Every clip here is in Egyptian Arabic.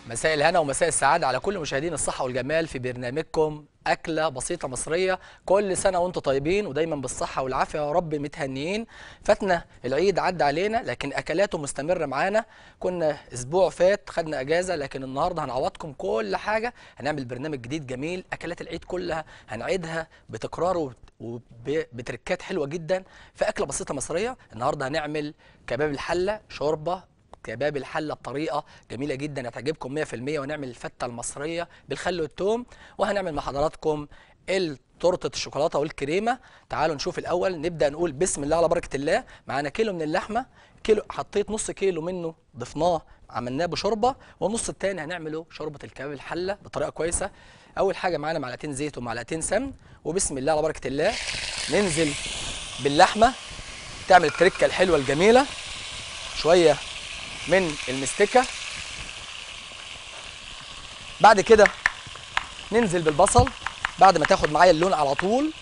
مساء الهنا ومساء السعادة على كل مشاهدين الصحة والجمال في برنامجكم أكلة بسيطة مصرية كل سنة وانتم طيبين ودايما بالصحة والعافية يا رب متهنيين فاتنا العيد عدى علينا لكن أكلاته مستمرة معانا كنا أسبوع فات خدنا أجازة لكن النهاردة هنعوضكم كل حاجة هنعمل برنامج جديد جميل أكلات العيد كلها هنعيدها بتكرار وبتركات حلوة جدا في أكلة بسيطة مصرية النهاردة هنعمل كباب الحلة شوربة كباب الحله بطريقه جميله جدا هتعجبكم 100% ونعمل الفته المصريه بالخل والثوم وهنعمل مع حضراتكم تورته الشوكولاته والكريمه تعالوا نشوف الاول نبدا نقول بسم الله على بركه الله معانا كيلو من اللحمه كيلو حطيت نص كيلو منه ضفناه عملناه بشوربه والنص الثاني هنعمله شوربه الكباب الحله بطريقه كويسه اول حاجه معانا معلقتين زيت ومعلقتين سمن وبسم الله على بركه الله ننزل باللحمه تعمل التركه الحلوه الجميله شويه من المستكه بعد كده ننزل بالبصل بعد ما تاخد معايا اللون على طول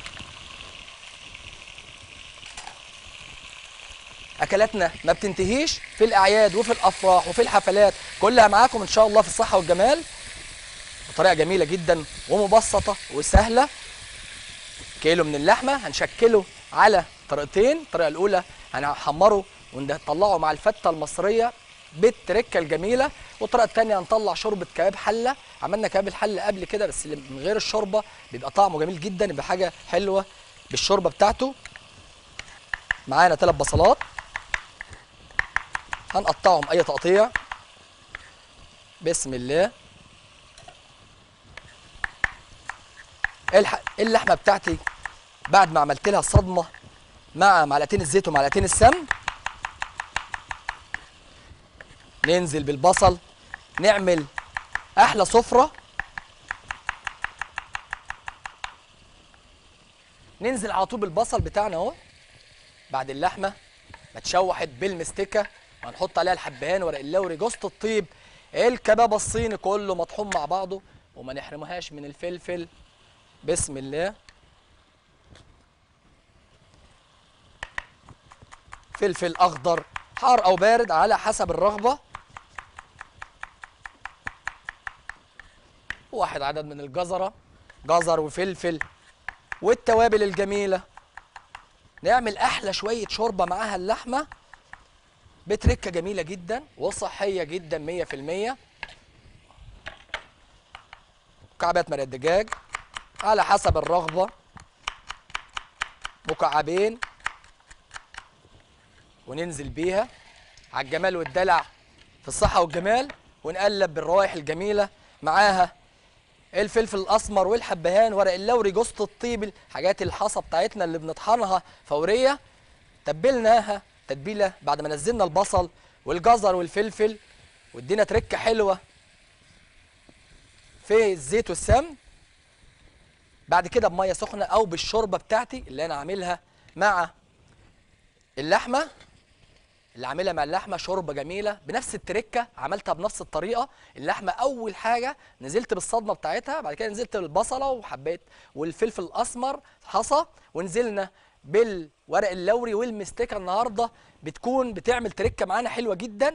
اكلاتنا ما بتنتهيش في الاعياد وفي الافراح وفي الحفلات كلها معاكم ان شاء الله في الصحه والجمال بطريقه جميله جدا ومبسطه وسهله كيلو من اللحمه هنشكله على طريقتين الطريقه الاولى هنحمره ونطلعه مع الفته المصريه بالتركه الجميله والطريقه الثانيه هنطلع شوربه كباب حله عملنا كباب الحله قبل كده بس من غير الشوربه بيبقى طعمه جميل جدا يبقى حاجه حلوه بالشوربه بتاعته معانا ثلاث بصلات هنقطعهم اي تقطيع بسم الله اللحمه بتاعتي بعد ما عملت لها الصدمه مع معلقتين الزيت ومعلقتين السمن ننزل بالبصل نعمل احلى سفره ننزل على طول بالبصل بتاعنا اهو بعد اللحمه ما اتشوحت بالمستكه وهنحط عليها الحبهان ورق اللوري جوزة الطيب الكباب الصيني كله مطحون مع بعضه وما نحرمهاش من الفلفل بسم الله فلفل اخضر حار او بارد على حسب الرغبه واحد عدد من الجزره جزر وفلفل والتوابل الجميله نعمل احلى شويه شوربه معاها اللحمه بتركه جميله جدا وصحيه جدا 100% مكعبات مرق الدجاج على حسب الرغبه مكعبين وننزل بيها على الجمال والدلع في الصحة والجمال ونقلب بالروائح الجميلة معاها الفلفل الأسمر والحبهان ورق اللوري جوزة الطيب الحاجات الحصى بتاعتنا اللي بنطحنها فورية تبلناها تتبيلة بعد ما نزلنا البصل والجزر والفلفل وادينا تركة حلوة في الزيت والسمن بعد كده بمية سخنة أو بالشوربة بتاعتي اللي أنا عاملها مع اللحمة اللي عاملها مع اللحمه شوربه جميله بنفس التركه عملتها بنفس الطريقه اللحمه اول حاجه نزلت بالصدمه بتاعتها بعد كده نزلت بالبصله وحبيت والفلفل الاسمر حصى ونزلنا بالورق اللوري والمستكه النهارده بتكون بتعمل تركه معانا حلوه جدا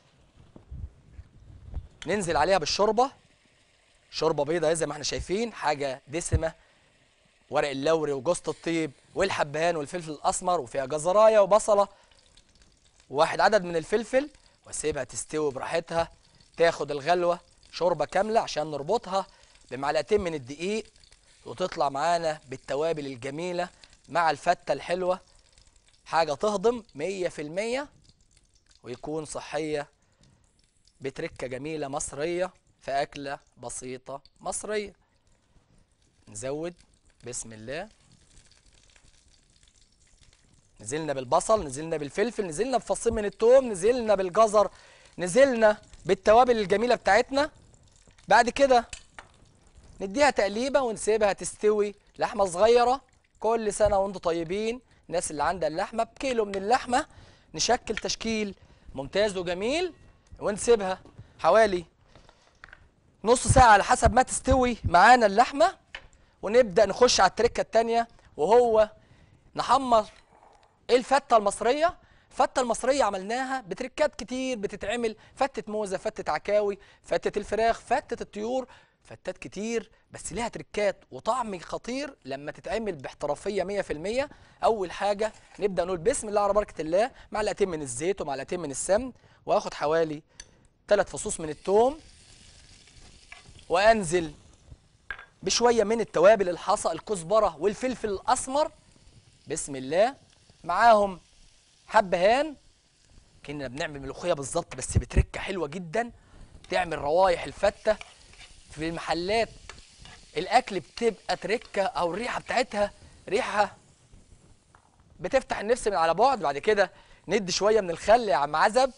ننزل عليها بالشوربه شوربه بيضه زي ما احنا شايفين حاجه دسمه ورق اللوري وجوزة الطيب والحبهان والفلفل الاسمر وفيها جزرايه وبصله وواحد عدد من الفلفل واسيبها تستوي براحتها تاخد الغلوه شوربه كامله عشان نربطها بمعلقتين من الدقيق وتطلع معانا بالتوابل الجميله مع الفته الحلوه حاجه تهضم 100% ويكون صحيه بتركه جميله مصريه في اكله بسيطه مصريه نزود بسم الله نزلنا بالبصل نزلنا بالفلفل نزلنا بفصين من التوم نزلنا بالجزر نزلنا بالتوابل الجميله بتاعتنا بعد كده نديها تقليبه ونسيبها تستوي لحمه صغيره كل سنه وانتم طيبين الناس اللي عندها اللحمه بكيلو من اللحمه نشكل تشكيل ممتاز وجميل ونسيبها حوالي نص ساعه على حسب ما تستوي معانا اللحمه ونبدا نخش على التركه الثانيه وهو نحمر الفته المصريه فته المصريه عملناها بتركات كتير بتتعمل فتة موزه فتة عكاوي فتة الفراخ فتة الطيور فتات كتير بس ليها تركات وطعم خطير لما تتعمل باحترافيه 100% اول حاجه نبدا نقول بسم الله على بركه الله معلقتين من الزيت ومعلقتين من السمن واخد حوالي ثلاث فصوص من الثوم وانزل بشويه من التوابل الحصى الكزبره والفلفل الاسمر بسم الله معاهم حبهان كنا بنعمل ملوخيه بالظبط بس بتركه حلوه جدا تعمل روايح الفته في المحلات الاكل بتبقى تركه او الريحه بتاعتها ريحه بتفتح النفس من على بعد بعد كده ندي شويه من الخل يا عم عزب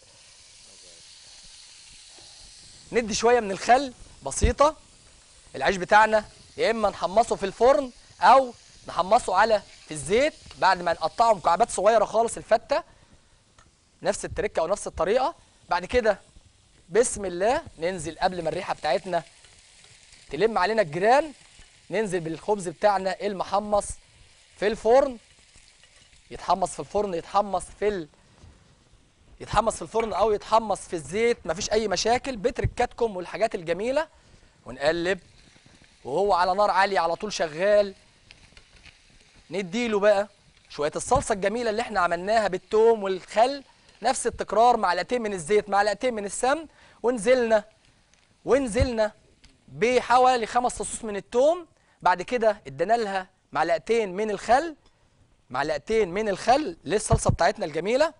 ندي شويه من الخل بسيطه العيش بتاعنا يا اما نحمصه في الفرن او نحمصه على في الزيت بعد ما نقطعه مكعبات صغيره خالص الفته نفس التركه او نفس الطريقه بعد كده بسم الله ننزل قبل ما الريحه بتاعتنا تلم علينا الجيران ننزل بالخبز بتاعنا المحمص في الفرن يتحمص في الفرن يتحمص في ال... يتحمص في الفرن او يتحمص في الزيت مفيش اي مشاكل بتركاتكم والحاجات الجميله ونقلب وهو على نار عاليه على طول شغال نديله بقى شويه الصلصه الجميله اللي احنا عملناها بالثوم والخل نفس التكرار معلقتين من الزيت معلقتين من السمن ونزلنا ونزلنا بحوالي خمس فصوص من الثوم بعد كده ادينا لها معلقتين من الخل معلقتين من الخل للصلصه بتاعتنا الجميله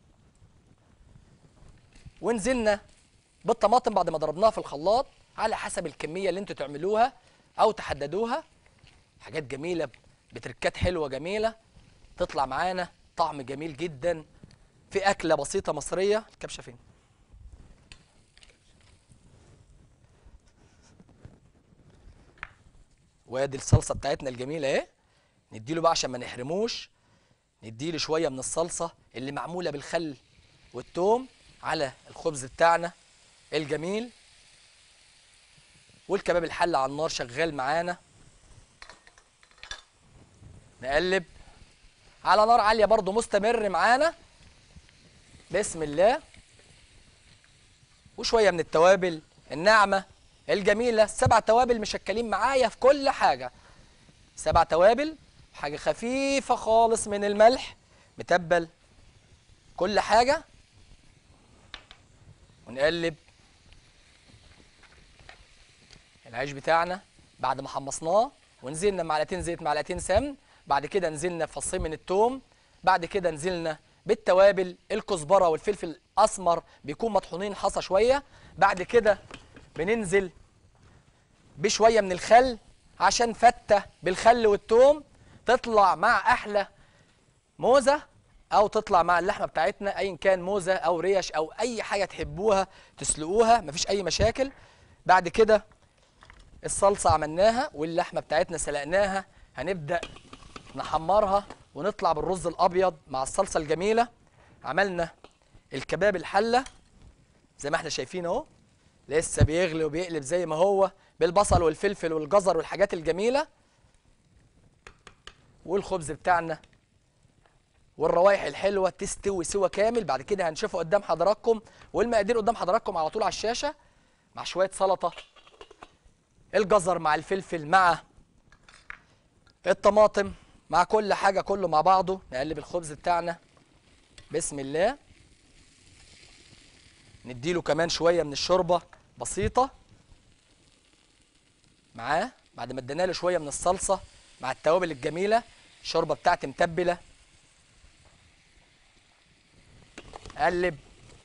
ونزلنا بالطماطم بعد ما ضربناها في الخلاط على حسب الكميه اللي انتوا تعملوها او تحددوها حاجات جميله بتركات حلوه جميله تطلع معانا طعم جميل جدا في اكله بسيطه مصريه الكبشه فين وادي الصلصه بتاعتنا الجميله اهي نديله بقى عشان ما نحرموش نديله شويه من الصلصه اللي معموله بالخل والثوم على الخبز بتاعنا الجميل والكباب الحله على النار شغال معانا نقلب على نار عاليه برضو مستمر معانا بسم الله وشويه من التوابل الناعمه الجميله سبع توابل مشكلين معايا في كل حاجه سبع توابل حاجه خفيفه خالص من الملح متبل كل حاجه ونقلب العيش بتاعنا بعد ما حمصناه ونزلنا معلقتين زيت معلقتين سمن بعد كده نزلنا فصين من الثوم بعد كده نزلنا بالتوابل الكزبره والفلفل الاسمر بيكون مطحونين حصى شويه بعد كده بننزل بشويه من الخل عشان فته بالخل والثوم تطلع مع احلى موزه او تطلع مع اللحمه بتاعتنا ايا كان موزه او ريش او اي حاجه تحبوها تسلقوها مفيش اي مشاكل بعد كده الصلصه عملناها واللحمه بتاعتنا سلقناها هنبدا نحمرها ونطلع بالرز الابيض مع الصلصه الجميله عملنا الكباب الحله زي ما احنا شايفين اهو لسه بيغلي وبيقلب زي ما هو بالبصل والفلفل والجزر والحاجات الجميله والخبز بتاعنا والروايح الحلوه تستوي سوا كامل بعد كده هنشوفه قدام حضراتكم والمقادير قدام حضراتكم على طول على الشاشه مع شويه سلطه الجزر مع الفلفل مع الطماطم مع كل حاجه كله مع بعضه نقلب الخبز بتاعنا بسم الله نديله كمان شويه من الشوربه بسيطه معاه بعد ما ادينا له شويه من الصلصه مع التوابل الجميله الشوربه بتاعتي متبله قلب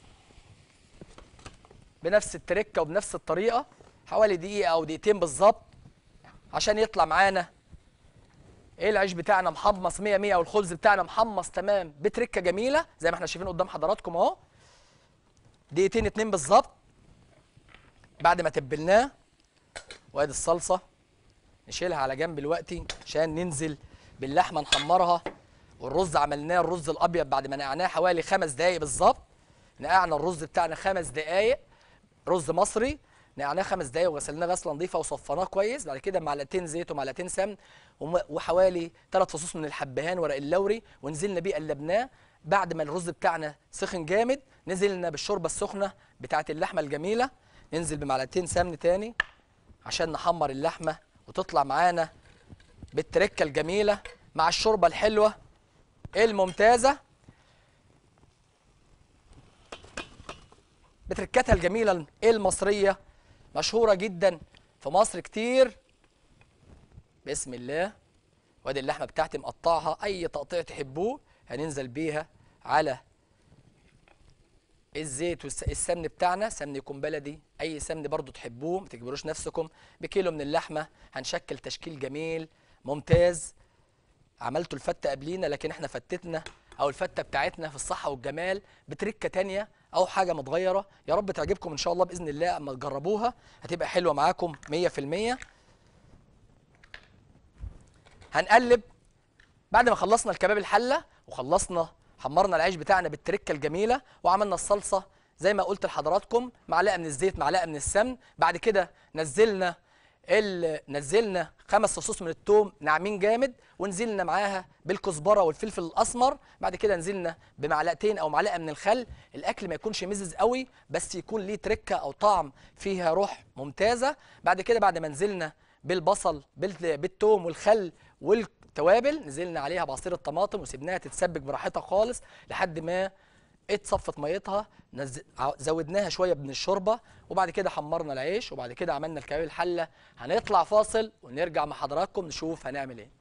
بنفس التركه وبنفس الطريقه حوالي دقيقه او دقيقتين بالظبط عشان يطلع معانا ايه العيش بتاعنا محمص 100 100 والخبز بتاعنا محمص تمام بتركه جميله زي ما احنا شايفين قدام حضراتكم اهو دقيقتين اتنين بالظبط بعد ما تبلناه وادي الصلصه نشيلها على جنب دلوقتي عشان ننزل باللحمه نحمرها والرز عملناه الرز الابيض بعد ما نقعناه حوالي خمس دقايق بالظبط نقعنا الرز بتاعنا خمس دقايق رز مصري نقعناه خمس دقايق وغسلناه غسله نظيفه وصفناه كويس بعد كده معلقتين زيت ومعلقتين سمن وم- وحوالي ثلاث فصوص من الحبهان ورق اللوري ونزلنا بيه قلبناه بعد ما الرز بتاعنا سخن جامد نزلنا بالشوربه السخنه بتاعه اللحمه الجميله ننزل بمعلقتين سمن تاني عشان نحمر اللحمه وتطلع معانا بالتركه الجميله مع الشوربه الحلوه الممتازه بتركاتها الجميله المصريه مشهوره جدا في مصر كتير بسم الله وادي اللحمه بتاعتي مقطعها اي تقطيع تحبوه هننزل بيها على الزيت والسمن بتاعنا سمن يكون بلدي اي سمن برضو تحبوه ما تجبروش نفسكم بكيلو من اللحمه هنشكل تشكيل جميل ممتاز عملتوا الفته قبلينا لكن احنا فتتنا او الفته بتاعتنا في الصحه والجمال بتركه تانية او حاجه متغيره يا رب تعجبكم ان شاء الله باذن الله اما تجربوها هتبقى حلوه معاكم 100% هنقلب بعد ما خلصنا الكباب الحله وخلصنا حمرنا العيش بتاعنا بالتركه الجميله وعملنا الصلصه زي ما قلت لحضراتكم معلقه من الزيت معلقه من السمن بعد كده نزلنا ال... نزلنا خمس فصوص من الثوم ناعمين جامد ونزلنا معاها بالكزبره والفلفل الاسمر بعد كده نزلنا بمعلقتين او معلقه من الخل الاكل ما يكونش مزز قوي بس يكون ليه تركه او طعم فيها روح ممتازه بعد كده بعد ما نزلنا بالبصل بال... بالثوم والخل والتوابل نزلنا عليها بعصير الطماطم وسيبناها تتسبك براحتها خالص لحد ما اتصفت ميتها نز... ع- زودناها شويه من الشوربه وبعد كده حمرنا العيش وبعد كده عملنا الكباب الحله هنطلع فاصل ونرجع مع حضراتكم نشوف هنعمل ايه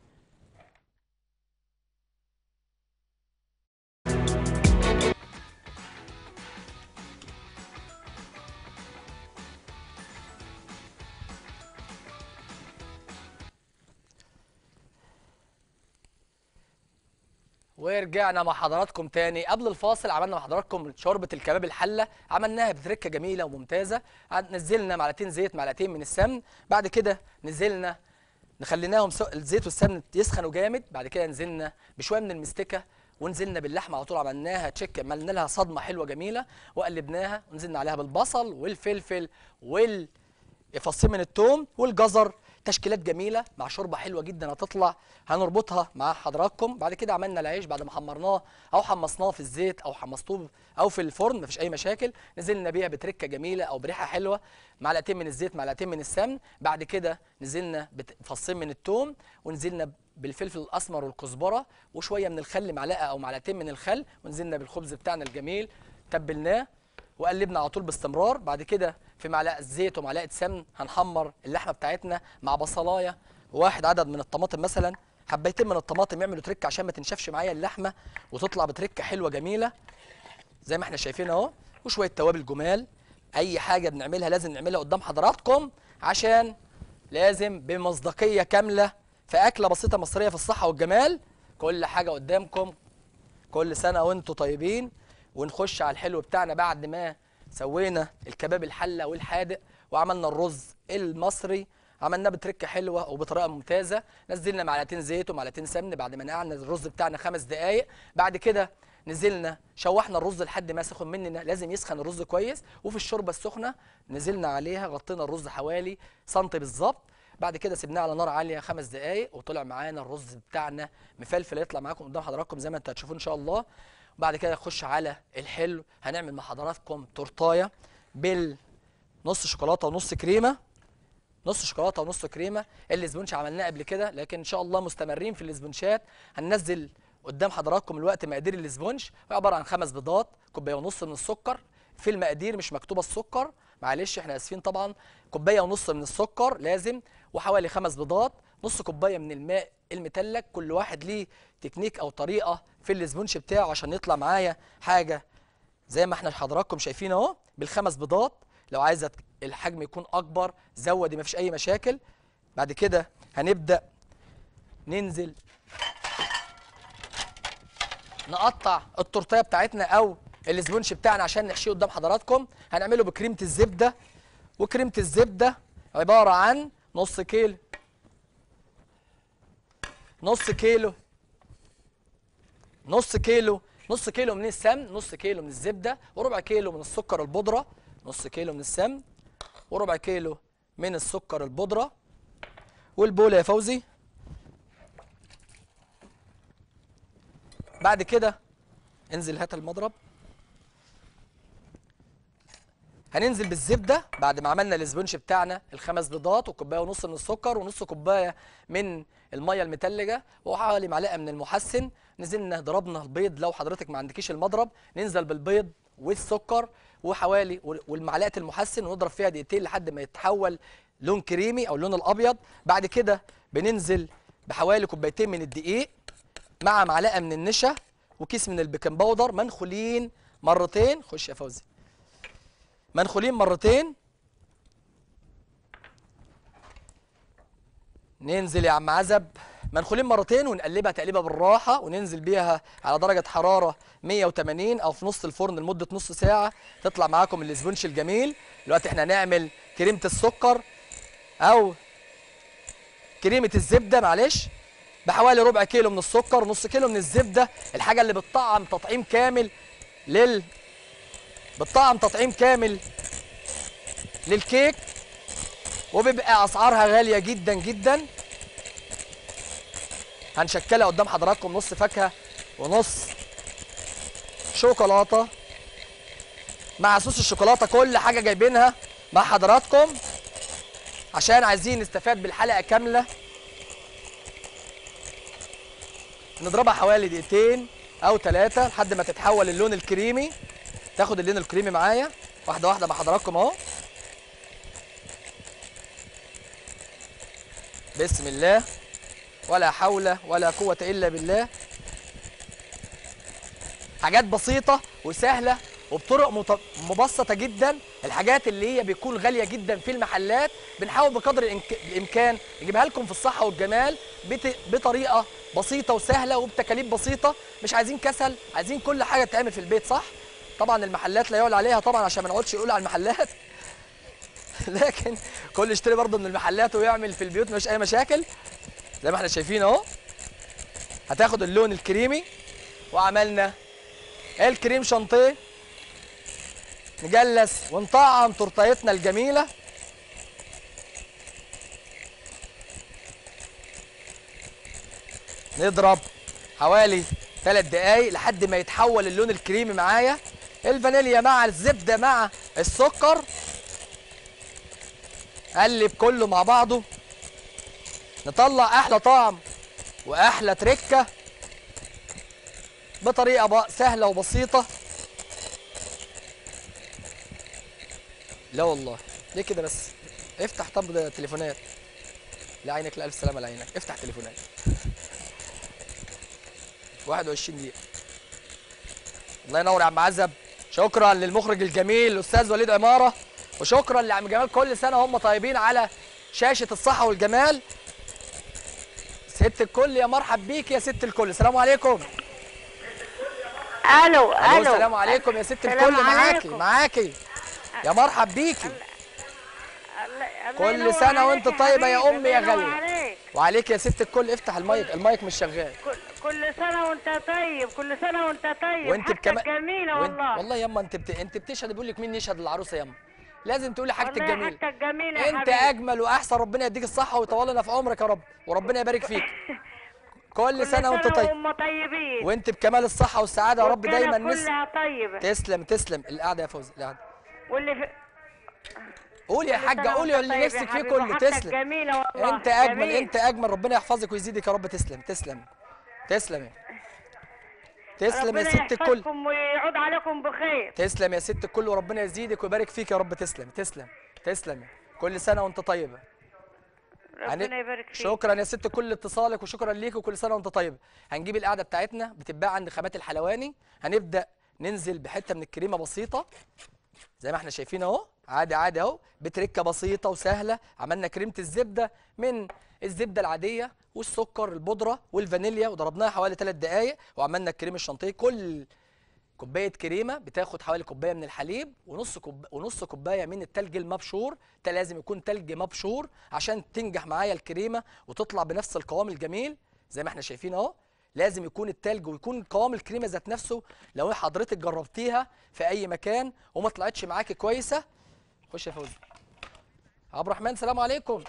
ورجعنا مع حضراتكم تاني قبل الفاصل عملنا مع حضراتكم شوربه الكباب الحله عملناها بتركه جميله وممتازه عد- نزلنا معلقتين زيت معلقتين من السمن بعد كده نزلنا نخليناهم سو... الزيت والسمن يسخنوا جامد بعد كده نزلنا بشويه من المستكه ونزلنا باللحمه على طول عملناها تشيك عملنا لها صدمه حلوه جميله وقلبناها ونزلنا عليها بالبصل والفلفل وال فصين من الثوم والجزر تشكيلات جميله مع شوربه حلوه جدا هتطلع هنربطها مع حضراتكم بعد كده عملنا العيش بعد ما حمرناه او حمصناه في الزيت او حمصتوه او في الفرن مفيش اي مشاكل نزلنا بيها بتركه جميله او بريحه حلوه معلقتين من الزيت معلقتين من السمن بعد كده نزلنا بت- فصين من الثوم ونزلنا بالفلفل الاسمر والكزبره وشويه من الخل معلقه او معلقتين من الخل ونزلنا بالخبز بتاعنا الجميل تبلناه وقلبنا على طول باستمرار بعد كده في معلقه زيت ومعلقه سمن هنحمر اللحمه بتاعتنا مع بصلايه واحد عدد من الطماطم مثلا حبيتين من الطماطم يعملوا تركه عشان ما تنشفش معايا اللحمه وتطلع بتركه حلوه جميله زي ما احنا شايفين اهو وشويه توابل جمال اي حاجه بنعملها لازم نعملها قدام حضراتكم عشان لازم بمصداقيه كامله في اكله بسيطه مصريه في الصحه والجمال كل حاجه قدامكم كل سنه وانتم طيبين ونخش على الحلو بتاعنا بعد ما سوينا الكباب الحله والحادق وعملنا الرز المصري عملناه بتركه حلوه وبطريقه ممتازه نزلنا معلقتين زيت ومعلقتين سمن بعد ما نقعنا الرز بتاعنا خمس دقائق بعد كده نزلنا شوحنا الرز لحد ما سخن مننا لازم يسخن الرز كويس وفي الشوربه السخنه نزلنا عليها غطينا الرز حوالي سنتي بالظبط بعد كده سيبناه على نار عاليه خمس دقائق وطلع معانا الرز بتاعنا مفلفل يطلع معاكم قدام حضراتكم زي ما انتوا هتشوفوه ان شاء الله وبعد كده نخش على الحلو هنعمل مع حضراتكم تورتايه بالنص شوكولاته ونص كريمه نص شوكولاته ونص كريمه الاسبونش عملناه قبل كده لكن ان شاء الله مستمرين في الاسبونشات هننزل قدام حضراتكم الوقت مقادير الاسبونش هو عباره عن خمس بيضات كوبايه ونص من السكر في المقادير مش مكتوبه السكر معلش احنا اسفين طبعا كوبايه ونص من السكر لازم وحوالي خمس بيضات نص كوبايه من الماء المتلج كل واحد ليه تكنيك او طريقه في الاسبونش بتاعه عشان يطلع معايا حاجه زي ما احنا حضراتكم شايفين اهو بالخمس بيضات لو عايزه الحجم يكون اكبر زودي مفيش اي مشاكل بعد كده هنبدا ننزل نقطع التورتيه بتاعتنا او الاسبونش بتاعنا عشان نحشيه قدام حضراتكم هنعمله بكريمه الزبده وكريمه الزبده عباره عن نص كيلو نص كيلو نص كيلو نص كيلو من السمن نص كيلو من الزبده وربع كيلو من السكر البودره نص كيلو من السمن وربع كيلو من السكر البودره والبوله يا فوزي بعد كده انزل هات المضرب هننزل بالزبده بعد ما عملنا الاسبونج بتاعنا الخمس بيضات وكوبايه ونص من السكر ونص كوبايه من الميه المتلجه وحوالي معلقه من المحسن نزلنا ضربنا البيض لو حضرتك ما عندكيش المضرب ننزل بالبيض والسكر وحوالي والمعلقه المحسن ونضرب فيها دقيقتين لحد ما يتحول لون كريمي او اللون الابيض بعد كده بننزل بحوالي كوبايتين من الدقيق مع معلقه من النشا وكيس من البيكنج باودر منخولين مرتين خش يا فوزي منخولين مرتين ننزل يا عم عزب منخولين مرتين ونقلبها تقليبه بالراحه وننزل بيها على درجه حراره 180 او في نص الفرن لمده نص ساعه تطلع معاكم الاسبونش الجميل دلوقتي احنا هنعمل كريمه السكر او كريمه الزبده معلش بحوالي ربع كيلو من السكر ونص كيلو من الزبده الحاجه اللي بتطعم تطعيم كامل لل بتطعم تطعيم كامل للكيك وبيبقى اسعارها غاليه جدا جدا هنشكلها قدام حضراتكم نص فاكهه ونص شوكولاته مع صوص الشوكولاته كل حاجه جايبينها مع حضراتكم عشان عايزين نستفاد بالحلقه كامله نضربها حوالي دقيقتين او ثلاثه لحد ما تتحول اللون الكريمي تاخد اللون الكريمي معايا واحده واحده مع حضراتكم اهو بسم الله ولا حول ولا قوه الا بالله حاجات بسيطه وسهله وبطرق مت- مبسطه جدا الحاجات اللي هي بتكون غاليه جدا في المحلات بنحاول بقدر الإمك- الامكان نجيبها لكم في الصحه والجمال بت- بطريقه بسيطه وسهله وبتكاليف بسيطه مش عايزين كسل عايزين كل حاجه تتعمل في البيت صح طبعا المحلات لا يعلى عليها طبعا عشان ما نقعدش يقول على المحلات لكن كل يشتري برضه من المحلات ويعمل في البيوت مفيش اي مشاكل زي ما احنا شايفين اهو هتاخد اللون الكريمي وعملنا الكريم شانتيه نجلس ونطعم تورتيتنا الجميله نضرب حوالي ثلاث دقايق لحد ما يتحول اللون الكريمي معايا الفانيليا مع الزبده مع السكر قلب كله مع بعضه نطلع احلى طعم واحلى تركه بطريقه بق- سهله وبسيطه لا والله ليه كده بس افتح طب ده تليفونات لا عينك لا الف سلامه لعينك افتح تليفونات 21 دقيقه الله ينور يا عم عزب شكرا للمخرج الجميل الاستاذ وليد عماره وشكرا لعم جمال كل سنه هم طيبين على شاشه الصحه والجمال ست الكل يا مرحب بيك يا ست الكل السلام عليكم الو الو الو السلام عليكم يا ست السلام الكل معاكي عليكم. معاكي يا مرحب بيكي الله- الله كل ينور سنة عليك وانت طيبة يا حبيبي، أمي يا الله ينور غالية. عليك. وعليك يا ست الكل افتح المايك المايك مش شغال كل, كل سنه وانت طيب كل سنه وانت طيب وانت حاجتك بكمان جميله وانت... والله والله ياما انت بت... انت بتشهد بيقول لك مين يشهد للعروسه ياما لازم تقولي حاجتك والله جميله حاجتك جميله يا انت حبيبي. اجمل واحسن ربنا يديك الصحه ويطول لنا في عمرك يا رب وربنا يبارك فيك كل كل سنه وانت طيب وهم طيبين وانت بكمال الصحه والسعاده يا رب والكلى دايما نس كلها طيبه تسلم تسلم القعده يا فوزي القعده واللي في قولي يا كل حاجه سنة قولي وانت اللي طيب يا نفسك فيه حبيبي، كله وحاجتك تسلم جميله والله انت اجمل جميل. انت اجمل ربنا يحفظك ويزيدك يا رب تسلم تسلم تسلم تسلم يا ربنا ست الكل يحفظكم ويعود عليكم بخير تسلم يا ست الكل وربنا يزيدك ويبارك فيك يا رب تسلم تسلم تسلم كل سنه وانت طيبه هن- ربنا يبارك فيك شكرا يا ست كل اتصالك وشكرا ليك وكل سنه وانت طيب هنجيب القعده بتاعتنا بتتباع عند خامات الحلواني هنبدا ننزل بحته من الكريمه بسيطه زي ما احنا شايفين اهو عادي عادي اهو بتركه بسيطه وسهله عملنا كريمه الزبده من الزبده العاديه والسكر البودره والفانيليا وضربناها حوالي 3 دقائق وعملنا الكريم الشانتيه كل كوبايه كريمه بتاخد حوالي كوبايه من الحليب ونص كوب... ونص كوبايه من التلج المبشور ده لازم يكون تلج مبشور عشان تنجح معايا الكريمه وتطلع بنفس القوام الجميل زي ما احنا شايفين اهو لازم يكون التلج ويكون قوام الكريمه ذات نفسه لو حضرتك جربتيها في اي مكان وما طلعتش معاكي كويسه خش يا فوزي عبد الرحمن سلام عليكم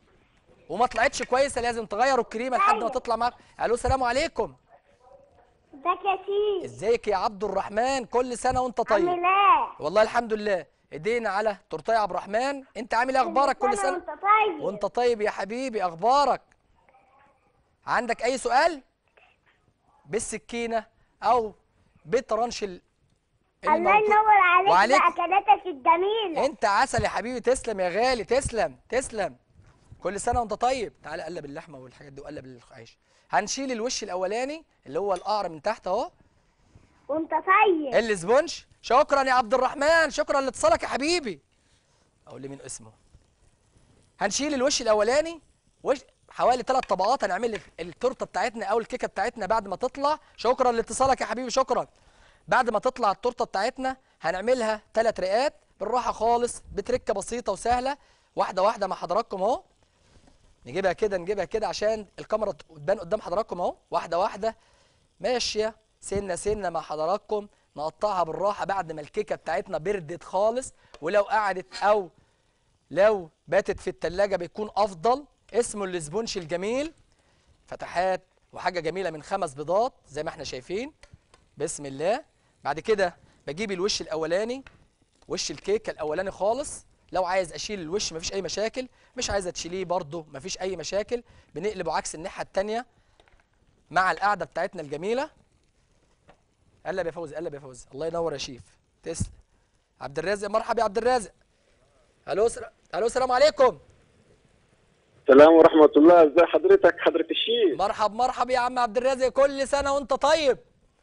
وما طلعتش كويسه لازم تغيروا الكريمه لحد ما تطلع معاك الو سلام عليكم ازيك يا شيخ ازيك يا عبد الرحمن كل سنه وانت طيب عامل ايه والله الحمد لله ايدينا على تورتيه يا عبد الرحمن انت عامل ايه اخبارك كل سنه وانت طيب وانت طيب يا حبيبي اخبارك عندك اي سؤال بالسكينه او بطرنش ال- الله الموجود- ينور عليك وعليك باكلاتك الجميله انت عسل يا حبيبي تسلم يا غالي تسلم تسلم كل سنه وانت طيب تعالى قلب اللحمه والحاجات دي وقلب العيش هنشيل الوش الاولاني اللي هو القعر من تحت اهو وانت طيب السبونج شكرا يا عبد الرحمن شكرا لاتصالك يا حبيبي اقول لي مين اسمه هنشيل الوش الاولاني وش حوالي ثلاث طبقات هنعمل التورته بتاعتنا او الكيكه بتاعتنا بعد ما تطلع شكرا لاتصالك يا حبيبي شكرا بعد ما تطلع التورته بتاعتنا هنعملها ثلاث رقات بالراحه خالص بتركه بسيطه وسهله واحده واحده مع حضراتكم اهو نجيبها كده نجيبها كده عشان الكاميرا تبان قدام حضراتكم اهو واحده واحده ماشيه سنه سنه مع حضراتكم نقطعها بالراحه بعد ما الكيكه بتاعتنا بردت خالص ولو قعدت او لو باتت في التلاجة بيكون افضل اسمه الاسبونش الجميل فتحات وحاجه جميله من خمس بيضات زي ما احنا شايفين بسم الله بعد كده بجيب الوش الاولاني وش الكيكه الاولاني خالص لو عايز اشيل الوش مفيش اي مشاكل مش عايزه تشيليه برضه مفيش اي مشاكل بنقلبه عكس الناحيه التانيه مع القعده بتاعتنا الجميله قلب يا فوزي قلب يا فوزي الله ينور يا شيف تسلم عبد الرازق مرحبا يا عبد الرازق الو سر... الو السلام عليكم السلام ورحمة الله ازي حضرتك حضرة الشيخ مرحب مرحب يا عم عبد الرازق كل سنه وانت طيب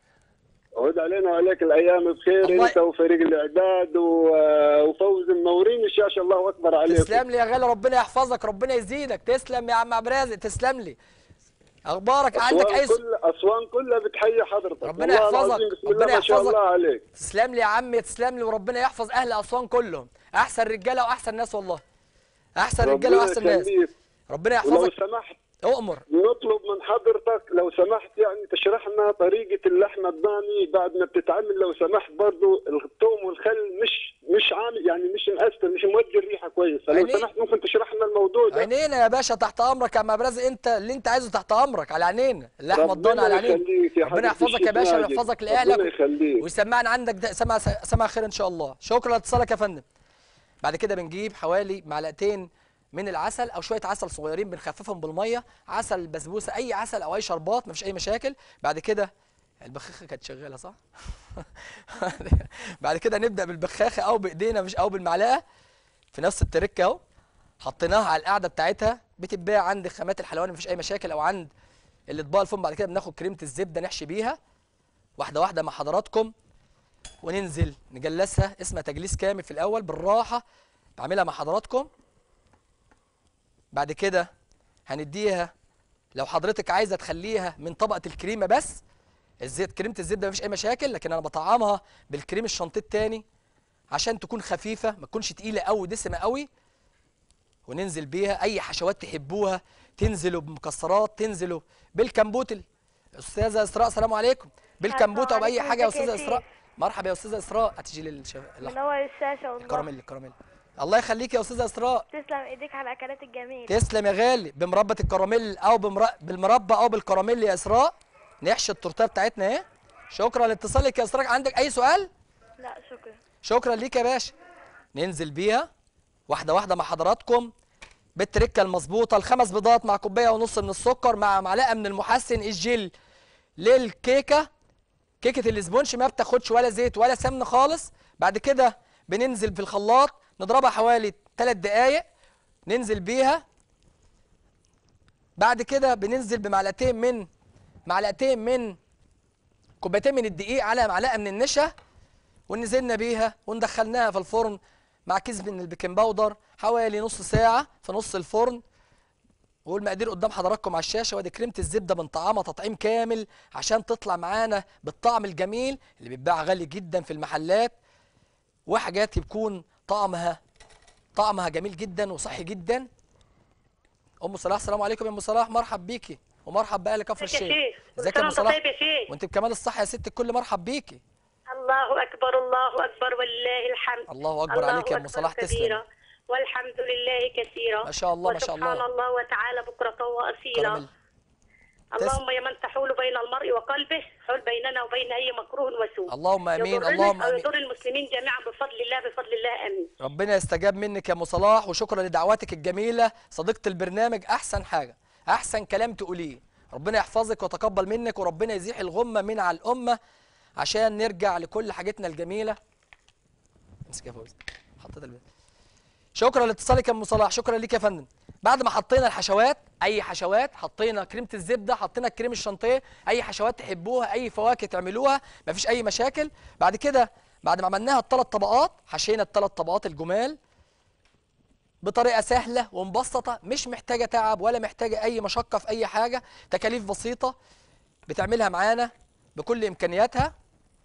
عود علينا وعليك الايام بخير الله- انت وفريق الاعداد و- وفوز منورين الشاشة الله اكبر عليكم تسلم لي يا غالي ربنا يحفظك ربنا يزيدك تسلم يا عم عبد الرازق تسلم لي اخبارك عندك أسوان اي سؤال كل اسوان كلها بتحيي حضرتك ربنا والله يحفظك، العظيم بسم ربنا الله ما شاء يحفظك. الله عليك تسلم لي يا عم تسلم لي وربنا يحفظ اهل اسوان كلهم احسن رجاله واحسن ناس والله احسن رجاله ربنا واحسن ناس يخليك. ربنا ولو يحفظك سمحت اؤمر نطلب من حضرتك لو سمحت يعني تشرح لنا طريقة اللحمة الضاني بعد ما بتتعمل لو سمحت برضو الثوم والخل مش مش عامل يعني مش مأثر مش مودي الريحة كويس فلو عيني. سمحت ممكن تشرح لنا الموضوع ده عينينا يا باشا تحت امرك يا عم عبد الرازق انت اللي انت عايزه تحت امرك على عينينا اللحمه ربنا الضاني على عينينا يخليك يا ربنا حبيبي يحفظك يا الشيخ باشا ماجد. ويحفظك ربنا لاهلك يخليك ويسمعنا عندك ده سمع سمع خير ان شاء الله شكرا لاتصالك يا فندم بعد كده بنجيب حوالي معلقتين من العسل او شويه عسل صغيرين بنخففهم بالميه عسل بسبوسه اي عسل او اي شربات مفيش اي مشاكل بعد كده البخاخه كانت شغاله صح بعد كده نبدا بالبخاخه او بايدينا مش او بالمعلقه في نفس التركه اهو حطيناها على القاعده بتاعتها بتتباع عند خامات الحلواني مفيش اي مشاكل او عند الاطباق الفوم بعد كده بناخد كريمه الزبده نحشي بيها واحده واحده مع حضراتكم وننزل نجلسها اسمها تجليس كامل في الاول بالراحه بعملها مع حضراتكم بعد كده هنديها لو حضرتك عايزه تخليها من طبقه الكريمه بس الزيت كريمه الزبده مفيش اي مشاكل لكن انا بطعمها بالكريم الشانتيه التاني عشان تكون خفيفه ما تكونش تقيله قوي دسمه قوي وننزل بيها اي حشوات تحبوها تنزلوا بمكسرات تنزلوا بالكمبوت ال- استاذه اسراء السلام عليكم بالكمبوت او باي عليكم، حاجه يا ازيك يا استاذه شيخ؟ اسراء مرحبا يا استاذه اسراء هتيجي للشف... منور الشاشة والله الكراميل الكراميل الله يخليك يا استاذه اسراء تسلم ايديك على الاكلات الجميلة تسلم يا غالي بمربى الكراميل او بمر... بالمربى او بالكراميل يا اسراء نحشي التورتيه بتاعتنا اهي شكرا لاتصالك يا اسراء عندك اي سؤال لا شكرا شكرا ليك يا باشا ننزل بيها واحده واحده مع حضراتكم بالتركه المظبوطه الخمس بيضات مع كوبايه ونص من السكر مع معلقه من المحسن الجل للكيكه كيكه الاسبونش ما بتاخدش ولا زيت ولا سمن خالص بعد كده بننزل في الخلاط نضربها حوالي 3 دقائق ننزل بيها بعد كده بننزل بمعلقتين من معلقتين من كوبايتين من الدقيق على معلقه من النشا ونزلنا بيها وندخلناها في الفرن مع كيس من البيكنج باودر حوالي نص ساعة في نص الفرن والمقادير قدام حضراتكم على الشاشة وادي كريمة الزبدة بنطعمها تطعيم كامل عشان تطلع معانا بالطعم الجميل اللي بيتباع غالي جدا في المحلات وحاجات يكون طعمها طعمها جميل جدا وصحي جدا ام صلاح السلام عليكم يا ام صلاح مرحب بيكي ومرحب باهل كفر ازيك يا الشيخ شيخ ازيك يا ام كل سنة صلاح وانت طيب يا شيخ وانت بكمال الصحة يا ست الكل مرحب بيكي الله اكبر الله اكبر ولله الحمد الله أكبر عليك يا أم أكبر صلاح، تسلم. كبيرا والحمد لله كثيرا ما شاء الله، ما شاء الله. وسبحان الله وتعالى بكرة وأصيلا كراميل اللهم يا من تحول بين المرء وقلبه حول بيننا وبين اي مكروه وسوء اللهم امين يضرنا اللهم او امين يضر المسلمين جميعا بفضل الله بفضل الله امين ربنا يستجاب منك يا ام صلاح وشكرا لدعواتك الجميله صديقه البرنامج احسن حاجه احسن كلام تقوليه ربنا يحفظك ويتقبل منك وربنا يزيح الغمه من على الامه عشان نرجع لكل حاجتنا الجميله امسك يا فوزي حطيت البيت شكرا لاتصالك يا ام صلاح شكرا ليك يا فندم بعد ما حطينا الحشوات اي حشوات حطينا كريمه الزبده حطينا الكريم الشانتيه اي حشوات تحبوها اي فواكه تعملوها مفيش اي مشاكل بعد كده بعد ما عملناها الثلاث طبقات حشينا الثلاث طبقات الجمال بطريقه سهله ومبسطه مش محتاجه تعب ولا محتاجه اي مشقه في اي حاجه تكاليف بسيطه بتعملها معانا بكل امكانياتها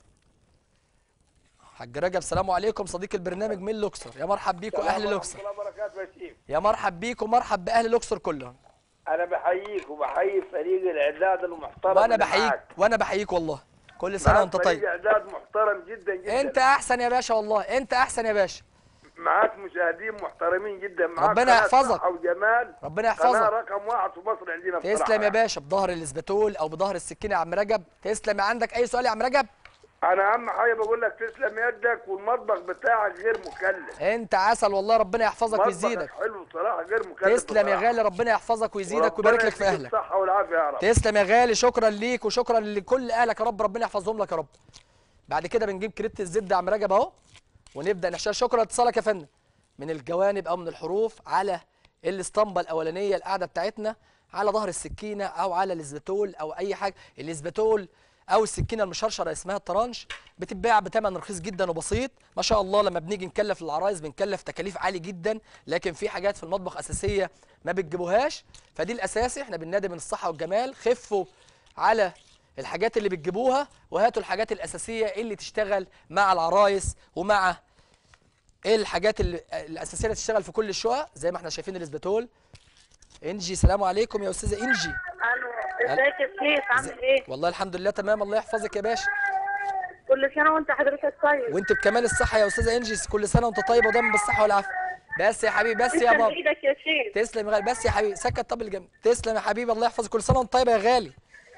حاج رجب سلام عليكم صديق البرنامج من لوكسور يا مرحب بيكم اهل لوكسور الله وبركاته يا شيخ يا مرحب بيكم مرحب باهل لوكسور كلهم انا بحييك وبحيي فريق الاعداد المحترم وانا اللي بحييك معاك. وانا بحييك والله كل سنه معاك وانت فريق طيب اعداد محترم جدا جدا انت احسن يا باشا والله انت احسن يا باشا معاك مشاهدين محترمين جدا معاك ربنا قناة يحفظك. صحة وجمال ربنا قناة يحفظك رقم واحد في مصر عندنا بصراحة تسلم يا يعني. باشا بظهر الاسبتول او بظهر السكينه يا عم رجب تسلم عندك اي سؤال يا عم رجب انا اهم حاجه بقول لك تسلم يدك والمطبخ بتاعك غير مكلف انت عسل والله ربنا يحفظك مطبخك ويزيدك حلو بصراحه غير مكلف تسلم يا بصراحة. غالي ربنا يحفظك ويزيدك وربنا ويبارك لك في يديك اهلك الصحه والعافيه يا رب تسلم يا غالي شكرا ليك وشكرا لكل اهلك يا رب ربنا يحفظهم لك يا رب بعد كده بنجيب كريت الزبده يا عم رجب اهو ونبدا نحشيها شكرا لاتصالك يا فندم من الجوانب او من الحروف على الاسطمبه الاولانيه القاعده بتاعتنا على ظهر السكينه او على الاسبتول او اي حاجه الاسبتول او السكينه المشرشره اسمها الترانش بتتباع بثمن رخيص جدا وبسيط ما شاء الله لما بنيجي نكلف العرايس بنكلف تكاليف عالي جدا لكن في حاجات في المطبخ اساسيه ما بتجيبوهاش فدي الاساسي احنا بننادي من الصحه والجمال خفوا على الحاجات اللي بتجيبوها وهاتوا الحاجات الاساسيه اللي تشتغل مع العرايس ومع الحاجات اللي الاساسيه اللي تشتغل في كل الشقق زي ما احنا شايفين الاسبتول انجي سلام عليكم يا استاذه انجي الو ازيك يا سيف عامل ايه؟ والله الحمد لله تمام الله يحفظك يا باشا كل سنه وانت حضرتك طيب وانت بكمال الصحه يا استاذه انجي كل سنه وانت طيبه ودايما بالصحه والعافيه بس يا حبيبي بس يا تسلم بابا ايدك يا شيخ تسلم يا غالي بس يا حبيبي سكت طب الجنب تسلم يا حبيبي الله يحفظك كل سنه وانت طيبه يا غالي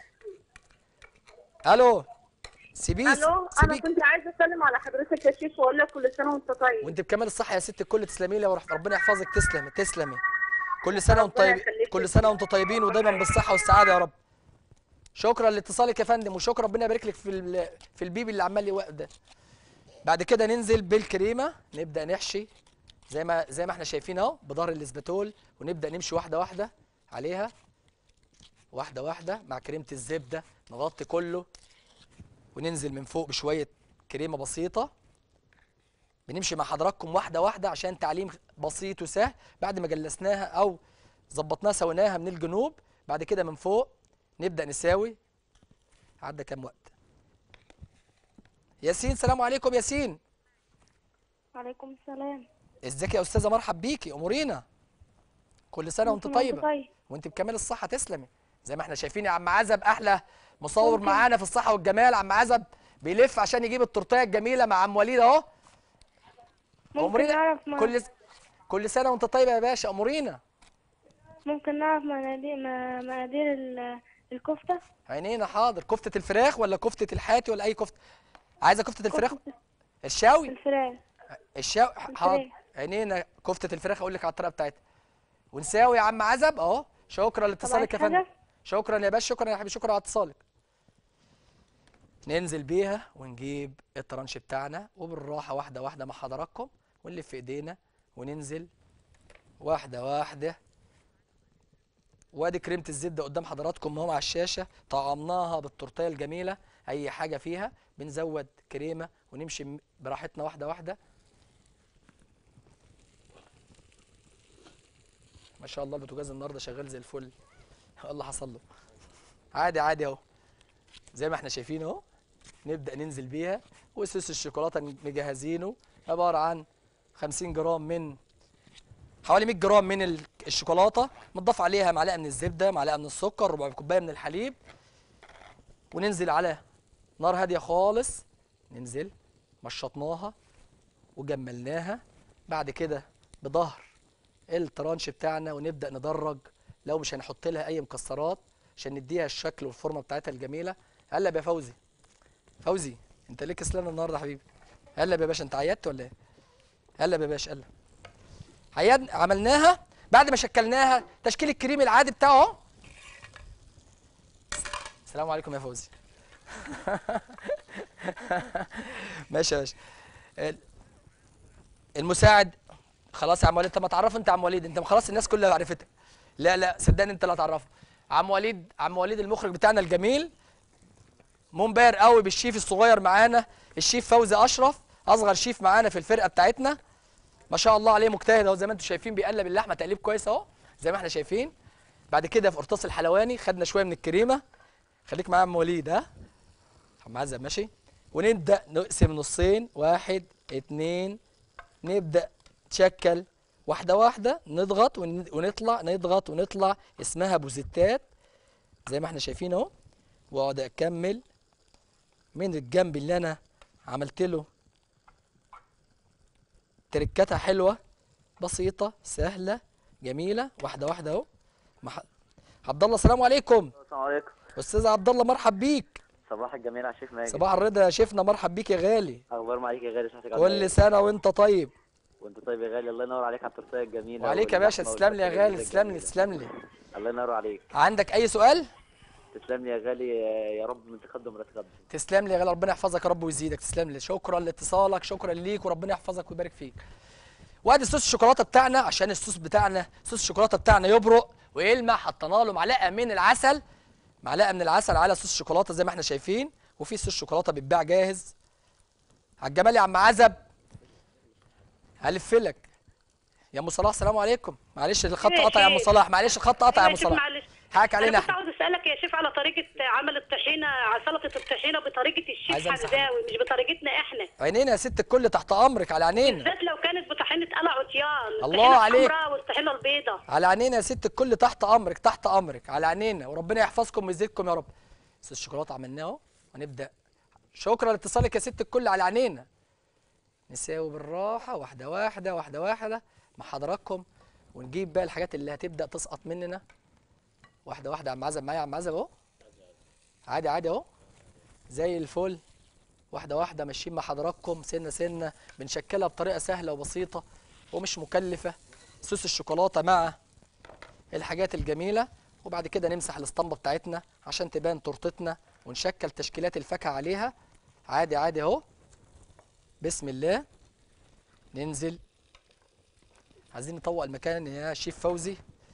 الو سيبيه الو انا سيبيه كنت عايزه اسلم على حضرتك يا شيخ واقول لك كل سنه وانت طيب وانت بكمال الصحه يا ست الكل تسلمي لي وربنا يحفظك تسلمي تسلمي كل سنه وانت ربنا طيب يخليك كل يا سنه وانتم طيبين ودايما بالصحه والسعاده يا رب شكرا لاتصالك يا فندم وشكرا ربنا يبارك لك في ال- في البيبي اللي عمال يوقف ده بعد كده ننزل بالكريمه نبدا نحشي زي ما زي ما احنا شايفين اهو بظهر الاسبتول ونبدا نمشي واحده واحده عليها واحده واحده مع كريمه الزبده نغطي كله وننزل من فوق بشويه كريمه بسيطه بنمشي مع حضراتكم واحده واحده عشان تعليم بسيط وسهل بعد ما جلسناها او ظبطناها سويناها من الجنوب بعد كده من فوق نبدا نساوي عدى كام وقت ياسين سلام عليكم ياسين وعليكم السلام ازيك يا استاذه مرحب بيكي امورينا كل سنه وانت كل سنة وانت طيبه طيب. وانت بكامل الصحه تسلمي زي ما احنا شايفين يا عم عزب احلى مصور ممكن. معانا في الصحه والجمال عم عزب بيلف عشان يجيب التورتيه الجميله مع عم وليد اهو ممكن نعرف ما... كل كل سنه وانت طيبه يا باشا امورينا ممكن نعرف منادير ما- مقادير ال- الكفته عينينا حاضر كفته الفراخ ولا كفته الحاتي ولا اي كفته عايزه كفته الفراخ كفتة الشاوي الفراخ الشاوي حاضر عينينا كفته الفراخ اقول لك على الطريقه بتاعتها ونساوي يا عم عزب اهو شكرا لاتصالك يا عايز فندم حاجة؟ شكرا يا باشا شكرا يا حبيبي شكرا على اتصالك ننزل بيها ونجيب الترانش بتاعنا وبالراحه واحده واحده مع حضراتكم ونلف في ايدينا وننزل واحده واحده وادي كريمه الزبده قدام حضراتكم اهو على الشاشه طعمناها بالتورتيه الجميله اي حاجه فيها بنزود كريمه ونمشي م- براحتنا واحده واحده ما شاء الله البوتاجاز النهارده شغال زي الفل إيه اللي حصل له عادي عادي اهو زي ما احنا شايفين اهو نبدا ننزل بيها وسوس الشوكولاته مجهزينه عباره عن 50 جرام من حوالي 100 جرام من ال- الشوكولاته متضاف عليها معلقه من الزبده معلقه من السكر ربع كوبايه من الحليب وننزل على نار هاديه خالص ننزل مشطناها وجملناها بعد كده بظهر الترانش بتاعنا ونبدا ندرج لو مش هنحط لها اي مكسرات عشان نديها الشكل والفورمه بتاعتها الجميله قلب يا فوزي فوزي انت ليه كسلان النهارده يا حبيبي قلب يا باشا انت عيطت ولا ايه قلب يا باشا قلب عيد عملناها بعد ما شكلناها تشكيل الكريم العادي بتاعه اهو السلام عليكم يا فوزي ماشي يا باشا ال- المساعد خلاص يا عم وليد طب ما تعرف انت يا عم وليد انت خلاص الناس كلها عرفتك لا لا صدقني انت اللي هتعرفه عم وليد عم وليد المخرج بتاعنا الجميل منبهر قوي بالشيف الصغير معانا الشيف فوزي اشرف اصغر شيف معانا في الفرقه بتاعتنا ما شاء الله عليه مجتهد اهو زي ما انتم شايفين بيقلب اللحمه تقليب كويس اهو زي ما احنا شايفين بعد كده في قرطاس الحلواني خدنا شويه من الكريمه خليك معايا يا عم وليد ها عم عزب ماشي ونبدا نقسم نصين واحد اتنين نبدا تشكل واحده واحده نضغط ون- ونطلع نضغط ونطلع اسمها بوزيتات زي ما احنا شايفين اهو واقعد اكمل من الجنب اللي انا عملت له تركاتها حلوه بسيطه سهله جميله واحده واحده اهو مح... عبد الله السلام عليكم السلام عليكم استاذ عبد الله مرحب بيك صباح الجميل على الشيخ ماجد صباح الرضا يا شيفنا مرحب بيك يا غالي اخبار معاك يا غالي صحتك عامله كل إيه؟ سنه وانت طيب وانت طيب يا غالي الله ينور عليك على التورتيه الجميله وعليك يا باشا واللحمة تسلم لي يا والفراخ غالي تسلم لي الجميلة. تسلم لي الله ينور عليك عندك اي سؤال تسلم لي يا غالي يا رب من تقدم لا تقدم تسلم لي يا غالي ربنا يحفظك يا رب ويزيدك تسلم لي شكرا لاتصالك شكرا ليك وربنا يحفظك ويبارك فيك وادي صوص الشوكولاته بتاعنا عشان الصوص بتاعنا صوص الشوكولاته بتاعنا يبرق ويلمع حطينا له معلقه من العسل معلقه من العسل على صوص الشوكولاته زي ما احنا شايفين وفي صوص شوكولاته بيتباع جاهز على الجمال يا عم عزب هلفلك يا ام صلاح السلام عليكم معلش الخط يا قطع يا ام شيخ. صلاح معلش الخط قطع يا ام يا شيخ صلاح معلش حقك علينا انا كنت احنا عاوز اسالك يا شيف على طريقه عمل الطحينه على سلطه الطحينه بطريقه الشيف عايز أمسح حمزاوي مش بطريقتنا احنا عينينا يا ست الكل تحت امرك على عينينا بالذات لو كانت بطحينه قلع عطيان الله الطحينة عليك. الحمراء والطحينه البيضاء على عينينا يا ست الكل تحت امرك تحت امرك على عينينا وربنا يحفظكم ويزيدكم يا رب بس الشوكولاته عملناه اهو ونبدا شكرا لاتصالك يا ست الكل على عينينا نساوي بالراحه واحده واحده واحده واحده مع حضراتكم ونجيب بقى الحاجات اللي هتبدا تسقط مننا واحده واحده يا عم عزب معايا يا عم عزب اهو عادي عادي اهو زي الفل واحده واحده ماشيين مع حضراتكم سنه سنه بنشكلها بطريقه سهله وبسيطه ومش مكلفه صوص الشوكولاته مع الحاجات الجميله وبعد كده نمسح الاسطمبه بتاعتنا عشان تبان تورتتنا ونشكل تشكيلات الفاكهه عليها عادي عادي اهو بسم الله ننزل عايزين نطوق المكان يا شيف فوزي